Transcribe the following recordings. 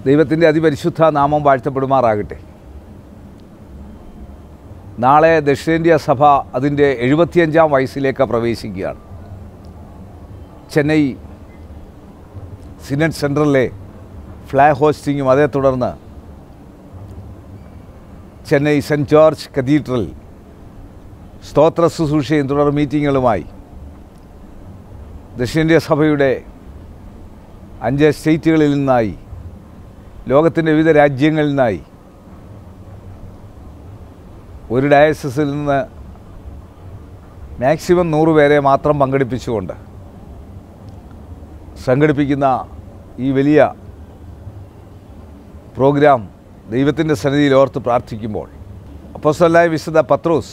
ദൈവത്തിൻ്റെ അതിപരിശുദ്ധ നാമം വാഴ്ത്തപ്പെടുമാറാകട്ടെ നാളെ ദക്ഷിണേന്ത്യ സഭ അതിൻ്റെ എഴുപത്തിയഞ്ചാം വയസ്സിലേക്ക് പ്രവേശിക്കുകയാണ് ചെന്നൈ സിനറ്റ് സെൻറ്ററിലെ ഫ്ലാഗ് ഹോസ്റ്റിങ്ങും അതേ തുടർന്ന് ചെന്നൈ സെൻറ്റ് ജോർജ് കത്തീഡ്രൽ സ്തോത്ര ശുശ്രൂഷയും തുടർ മീറ്റിങ്ങുകളുമായി ദക്ഷിണേന്ത്യ സഭയുടെ അഞ്ച് സ്റ്റേറ്റുകളിൽ നിന്നായി ലോകത്തിൻ്റെ വിവിധ രാജ്യങ്ങളിൽ നിന്നായി ഒരു ഡയസസിൽ നിന്ന് മാക്സിമം നൂറ് പേരെ മാത്രം പങ്കെടുപ്പിച്ചുകൊണ്ട് സംഘടിപ്പിക്കുന്ന ഈ വലിയ പ്രോഗ്രാം ദൈവത്തിൻ്റെ സന്നിധിയിൽ ഓർത്ത് പ്രാർത്ഥിക്കുമ്പോൾ അപ്പോസ്തലനായ വിശുദ്ധ പത്രോസ്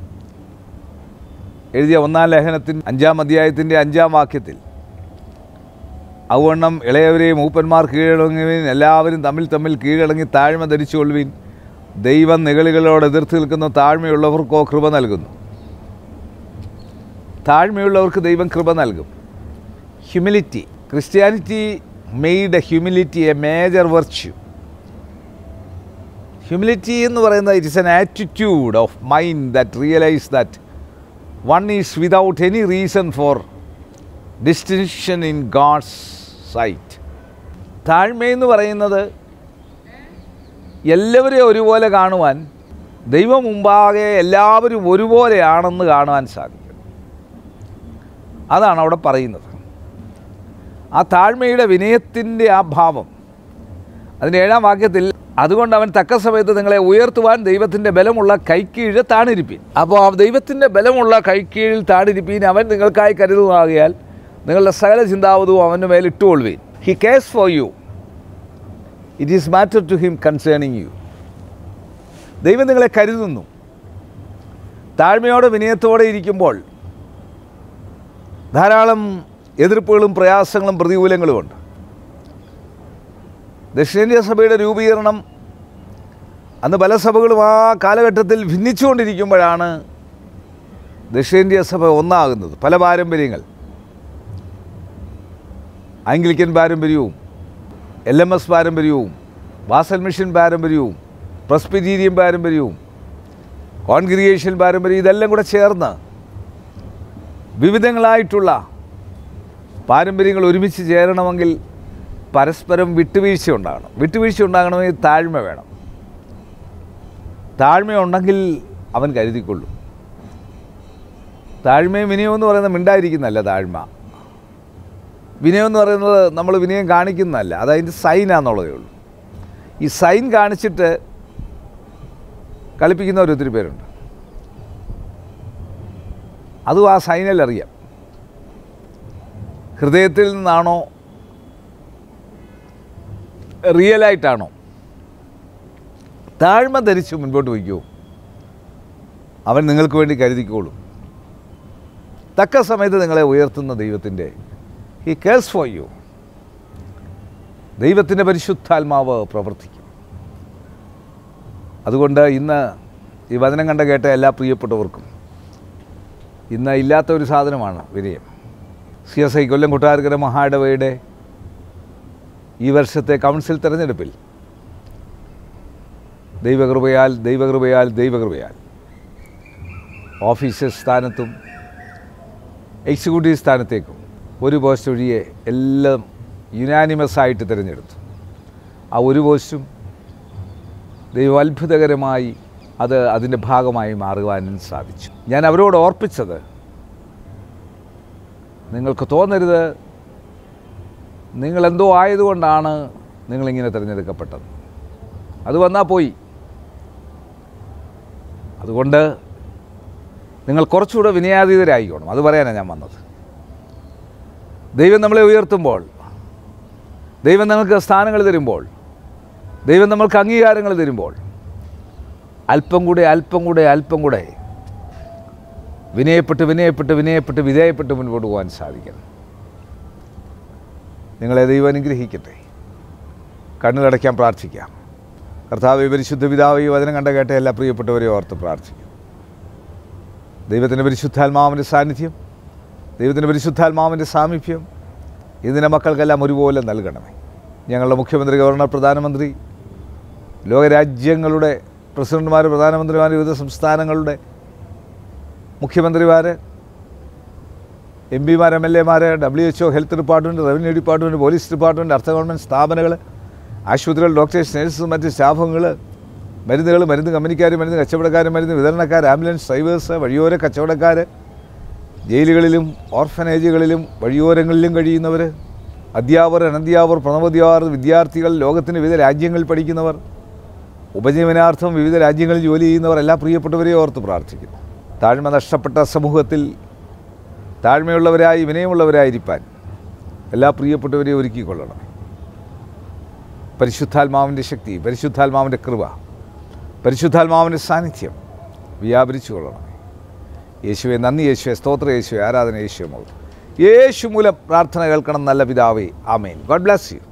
എഴുതിയ ഒന്നാം ലേഖനത്തിൻ അഞ്ചാം അധ്യായത്തിൻ്റെ അഞ്ചാം വാക്യത്തിൽ ഔവണ്ണം ഇളയവരെയും മൂപ്പന്മാർ കീഴടങ്ങുവിൻ എല്ലാവരും തമ്മിൽ തമ്മിൽ കീഴടങ്ങി താഴ്മ ധരിച്ചുകൊള്ളുവിൻ ദൈവം നിഗളികളോട് എതിർത്ത് നിൽക്കുന്ന താഴ്മയുള്ളവർക്കോ കൃപ നൽകുന്നു താഴ്മയുള്ളവർക്ക് ദൈവം കൃപ നൽകും humility Christianity made humility a major virtue humility എന്ന് പറയുന്നത് it is an attitude of mind that realise that one is without any reason for distinction in God's sight താഴ്മയെന്ന് പറയുന്നത് എല്ലാവരെയും ഒരുപോലെ കാണുവാൻ ദൈവം മുമ്പാകെ എല്ലാവരും ഒരുപോലെയാണെന്ന് കാണുവാൻ സാധിക്കും അതാണ് അവിടെ പറയുന്നത് ആ താഴ്മയുടെ വിനയത്തിൻ്റെ ആ ഭാവം അതിൻ്റെ ഏഴാം വാക്യത്തിൽ അതുകൊണ്ട് അവൻ തക്ക സമയത്ത് നിങ്ങളെ ഉയർത്തുവാൻ ദൈവത്തിൻ്റെ ബലമുള്ള കൈക്കീഴ് താണിരിപ്പീൻ അപ്പോൾ ആ ദൈവത്തിൻ്റെ ബലമുള്ള കൈക്കീഴിൽ താണിരിപ്പീൻ അവൻ നിങ്ങൾക്കായി കരുതുമാകിയാൽ നിങ്ങളുടെ സകല ചിന്താവതും അവൻ്റെ മേൽ ഇട്ടുകൊള്ളുവീൻ he cares for you it is matter to him concerning you ദൈവം നിങ്ങളെ കരുതുന്നു താഴ്മയോടെ വിനയത്തോടെ ഇരിക്കുമ്പോൾ ധാരാളം എതിർപ്പുകളും പ്രയാസങ്ങളും പ്രതികൂലങ്ങളുമുണ്ട് ദക്ഷിണേന്ത്യ സഭയുടെ രൂപീകരണം അന്ന് പല സഭകളും ആ കാലഘട്ടത്തിൽ ഭിന്നിച്ചുകൊണ്ടിരിക്കുമ്പോഴാണ് ദക്ഷിണേന്ത്യ സഭ ഒന്നാകുന്നത് പല പാരമ്പര്യങ്ങൾ ആംഗ്ലിക്കൻ പാരമ്പര്യവും എൽ എം എസ് പാരമ്പര്യവും വാസൽ മിഷൻ പാരമ്പര്യവും പ്രസ്പിറ്റീരിയൻ പാരമ്പര്യവും കോൺഗ്രിഗേഷൻ പാരമ്പര്യം ഇതെല്ലാം കൂടെ ചേർന്ന് വിവിധങ്ങളായിട്ടുള്ള പാരമ്പര്യങ്ങൾ ഒരുമിച്ച് ചേരണമെങ്കിൽ പരസ്പരം വിട്ടുവീഴ്ച ഉണ്ടാകണം വിട്ടുവീഴ്ച ഉണ്ടാകണമെങ്കിൽ താഴ്മ വേണം താഴ്മയുണ്ടെങ്കിൽ അവൻ കരുതിക്കൊള്ളും താഴ്മയും വിനയവും എന്ന് പറയുന്നത് മിണ്ടായിരിക്കുന്നല്ല താഴ്മ വിനയം എന്ന് പറയുന്നത് നമ്മൾ വിനയം കാണിക്കുന്നതല്ല അതതിൻ്റെ സൈനാന്നുള്ളതേ ഉള്ളൂ ഈ സൈൻ കാണിച്ചിട്ട് കളിപ്പിക്കുന്നവർ ഒത്തിരി പേരുണ്ട് അതും ആ സൈനിൽ അറിയാം ഹൃദയത്തിൽ നിന്നാണോ റിയലായിട്ടാണോ താഴ്മ ധരിച്ച് മുൻപോട്ട് വയ്ക്കൂ അവൻ നിങ്ങൾക്ക് വേണ്ടി കരുതിക്കോളും തക്ക സമയത്ത് നിങ്ങളെ ഉയർത്തുന്ന ദൈവത്തിൻ്റെ ഹി കേഴ്സ് ഫോർ യു ദൈവത്തിൻ്റെ പരിശുദ്ധാത്മാവ് പ്രവർത്തിക്കും അതുകൊണ്ട് ഇന്ന് ഈ വചനം കണ്ട കേട്ട എല്ലാ പ്രിയപ്പെട്ടവർക്കും ഇന്ന് ഇല്ലാത്ത ഒരു സാധനമാണ് വിനയം C S I Kollam Kottarakkara മഹായിടവയുടെ ഈ വർഷത്തെ കൗൺസിൽ തെരഞ്ഞെടുപ്പിൽ ദൈവകൃപയാൽ ദൈവകൃപയാൽ ദൈവകൃപയാൽ ഓഫീസർ സ്ഥാനത്തും എക്സിക്യൂട്ടീവ് സ്ഥാനത്തേക്കും ഒരു പോസ്റ്റ് ഒഴികെ എല്ലാം യുനാനിമസ് ആയിട്ട് തിരഞ്ഞെടുത്തു ആ ഒരു പോസ്റ്റും ദൈവം അത്ഭുതകരമായി അത് അതിൻ്റെ ഭാഗമായി മാറുവാനും സാധിച്ചു ഞാൻ അവരോട് ഓർപ്പിച്ചത് നിങ്ങൾക്ക് തോന്നരുത് നിങ്ങളെന്തോ ആയതുകൊണ്ടാണ് നിങ്ങളിങ്ങനെ തിരഞ്ഞെടുക്കപ്പെട്ടത് അത് വന്നാൽ പോയി അതുകൊണ്ട് നിങ്ങൾ കുറച്ചുകൂടെ വിനയാതീതരായിക്കോണം അത് പറയാനാണ് ഞാൻ വന്നത് ദൈവം നമ്മളെ ഉയർത്തുമ്പോൾ ദൈവം നമുക്ക് സ്ഥാനങ്ങൾ തരുമ്പോൾ ദൈവം നമ്മൾക്ക് അംഗീകാരങ്ങൾ തരുമ്പോൾ അല്പം കൂടെ അല്പം കൂടെ അല്പം കൂടെ വിനയപ്പെട്ട് വിനയപ്പെട്ട് വിനയപ്പെട്ട് വിധേയപ്പെട്ട് മുൻപോട്ട് പോകാൻ സാധിക്കണം നിങ്ങളെ ദൈവം അനുഗ്രഹിക്കട്ടെ കണ്ണുകളടയ്ക്കാൻ പ്രാർത്ഥിക്കാം കർത്താവ് പരിശുദ്ധ പിതാവ് ഈ വചനം കണ്ട കേട്ട എല്ലാ പ്രിയപ്പെട്ടവരെയും ഓർത്ത് പ്രാർത്ഥിക്കും ദൈവത്തിൻ്റെ പരിശുദ്ധാത്മാവിൻ്റെ സാന്നിധ്യം ദൈവത്തിൻ്റെ പരിശുദ്ധാത്മാവിൻ്റെ സാമീപ്യം ഇതിൻ്റെ മക്കൾക്കെല്ലാം ഒരുപോലെ നൽകണമേ ഞങ്ങളുടെ മുഖ്യമന്ത്രി ഗവർണർ പ്രധാനമന്ത്രി ലോകരാജ്യങ്ങളുടെ പ്രസിഡന്റുമാർ പ്രധാനമന്ത്രിമാർ വിവിധ സംസ്ഥാനങ്ങളുടെ മുഖ്യമന്ത്രിമാർ എം പിമാർ എം എൽ എമാർ W H O health department revenue department police department അർത്ഥ ഗവൺമെൻറ് സ്ഥാപനങ്ങൾ ആശുപത്രികൾ ഡോക്ടേഴ്സ് നഴ്സസ് മറ്റ് സ്റ്റാഫുകൾ മരുന്നുകൾ മരുന്ന് കമ്പനിക്കാർ മരുന്ന് കച്ചവടക്കാർ മരുന്ന് വിതരണക്കാർ ആംബുലൻസ് ഡ്രൈവേഴ്സ് വഴിയോര കച്ചവടക്കാർ ജയിലുകളിലും ഓർഫനേജുകളിലും വഴിയോരങ്ങളിലും കഴിയുന്നവർ അധ്യാപകർ അനധ്യാപകർ പ്രണവധ്യാപകർ വിദ്യാർത്ഥികൾ ലോകത്തിന് വിവിധ രാജ്യങ്ങളിൽ പഠിക്കുന്നവർ ഉപജീവനാർത്ഥം വിവിധ രാജ്യങ്ങളിൽ ജോലി ചെയ്യുന്നവർ എല്ലാ പ്രിയപ്പെട്ടവരെ ഓർത്ത് പ്രാർത്ഥിക്കുന്നു താഴ്മ നഷ്ടപ്പെട്ട സമൂഹത്തിൽ താഴ്മയുള്ളവരായി വിനയമുള്ളവരായിരിക്കാൻ എല്ലാ പ്രിയപ്പെട്ടവരെയും ഒരുക്കിക്കൊള്ളണം പരിശുദ്ധാത്മാവിൻ്റെ ശക്തി പരിശുദ്ധാത്മാവിൻ്റെ കൃപ പരിശുദ്ധാത്മാവിൻ്റെ സാന്നിധ്യം വ്യാപരിച്ചു കൊള്ളണം യേശുവെ നന്ദി യേശുവെ സ്തോത്ര യേശുവെ ആരാധന യേശുവെ മൗത്ത് യേശു മൂലം പ്രാർത്ഥന കേൾക്കണം നല്ല പിതാവേ ആമേൻ ഗോഡ് ബ്ലാസ് യു